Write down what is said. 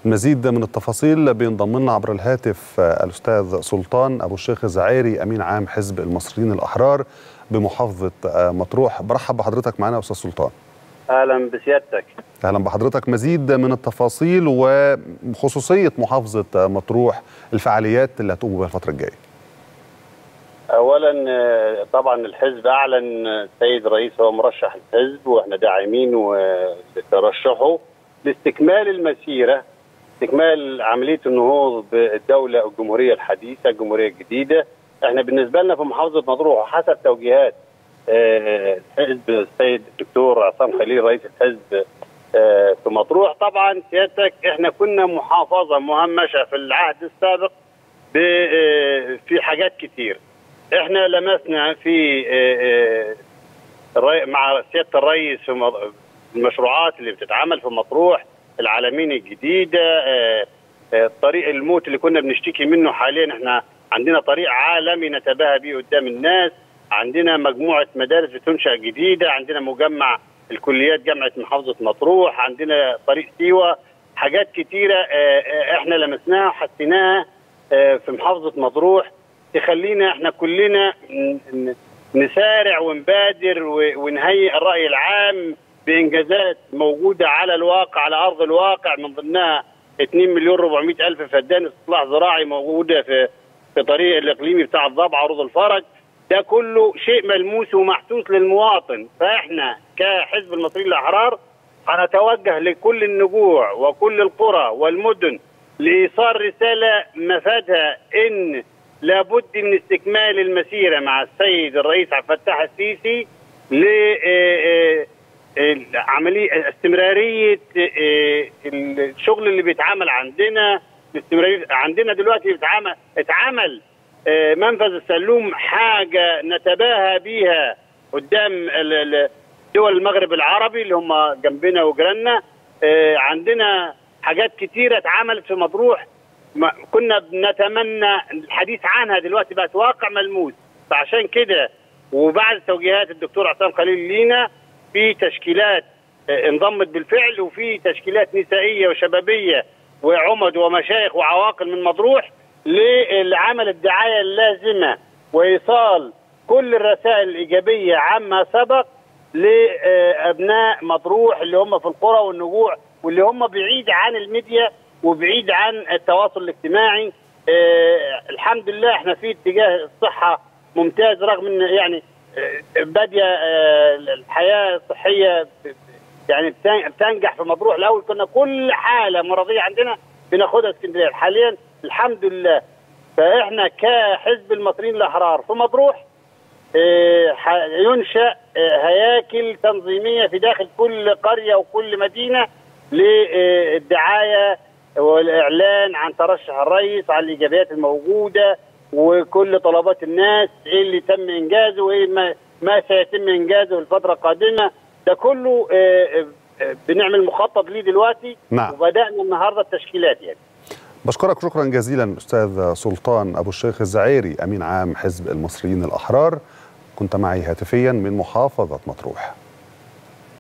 مزيد من التفاصيل بينضم لنا عبر الهاتف الاستاذ سلطان ابو الشيخ الزعيري امين عام حزب المصريين الاحرار بمحافظه مطروح برحب بحضرتك معنا يا استاذ سلطان اهلا بسيادتك اهلا بحضرتك مزيد من التفاصيل وخصوصيه محافظه مطروح الفعاليات اللي هتقوم بها الفتره الجايه اولا طبعا الحزب اعلن السيد رئيس هو مرشح الحزب واحنا داعمين لترشحه لاستكمال المسيره استكمال عمليه النهوض بالدوله الجمهوريه الحديثه الجمهوريه الجديده احنا بالنسبه لنا في محافظه مطروح وحسب توجيهات الحزب السيد الدكتور عصام خليل رئيس الحزب في مطروح طبعا سيادتك احنا كنا محافظه مهمشه في العهد السابق في حاجات كتير احنا لمسنا في مع سياده الرئيس في المشروعات اللي بتتعمل في مطروح العالمين الجديده طريق الموت اللي كنا بنشتكي منه حاليا احنا عندنا طريق عالمي نتباهى به قدام الناس عندنا مجموعه مدارس بتنشا جديده عندنا مجمع الكليات جامعه محافظه مطروح عندنا طريق سيوه حاجات كتيره احنا لمسناها وحسيناها في محافظه مطروح تخلينا احنا كلنا نسارع ونبادر ونهيئ الراي العام بانجازات موجوده على الواقع على ارض الواقع من ضمنها 2 مليون 400 الف فدان استصلاح زراعي موجوده في في طريق الاقليمي بتاع الضبع عروض الفرج ده كله شيء ملموس ومحسوس للمواطن فاحنا كحزب المصريين الاحرار هنتوجه لكل النجوع وكل القرى والمدن لايصال رساله مفادها ان لابد من استكمال المسيره مع السيد الرئيس عبد الفتاح السيسي ل عمليه استمراريه الشغل اللي بيتعمل عندنا استمراريه عندنا دلوقتي بيتعمل اتعمل منفذ السلوم حاجه نتباهى بيها قدام دول المغرب العربي اللي هم جنبنا وجيراننا عندنا حاجات كتيره اتعملت في مطروح كنا بنتمنى الحديث عنها دلوقتي بقت واقع ملموس فعشان كده وبعد توجيهات الدكتور عصام خليل لينا في تشكيلات انضمت بالفعل وفي تشكيلات نسائيه وشبابيه وعمد ومشايخ وعواقل من مطروح لعمل الدعايه اللازمه وايصال كل الرسائل الايجابيه عما سبق لابناء مطروح اللي هم في القرى والنجوع واللي هم بعيد عن الميديا وبعيد عن التواصل الاجتماعي آه الحمد لله احنا في اتجاه الصحه ممتاز رغم ان يعني آه باديه آه الحياه الصحيه يعني بتنجح في مطروح الاول كنا كل حاله مرضيه عندنا بناخدها اسكندريه حاليا الحمد لله فاحنا كحزب المصريين الاحرار في مطروح ينشا هياكل تنظيميه في داخل كل قريه وكل مدينه للدعايه والاعلان عن ترشح الرئيس عن الايجابيات الموجوده وكل طلبات الناس ايه اللي تم انجازه وايه ما, ما سيتم انجازه في الفتره القادمه ده كله بنعمل مخطط ليه دلوقتي نعم. وبدانا النهارده التشكيلات يعني بشكرك شكرا جزيلا استاذ سلطان ابو الشيخ الزعيري امين عام حزب المصريين الاحرار كنت معي هاتفيا من محافظه مطروح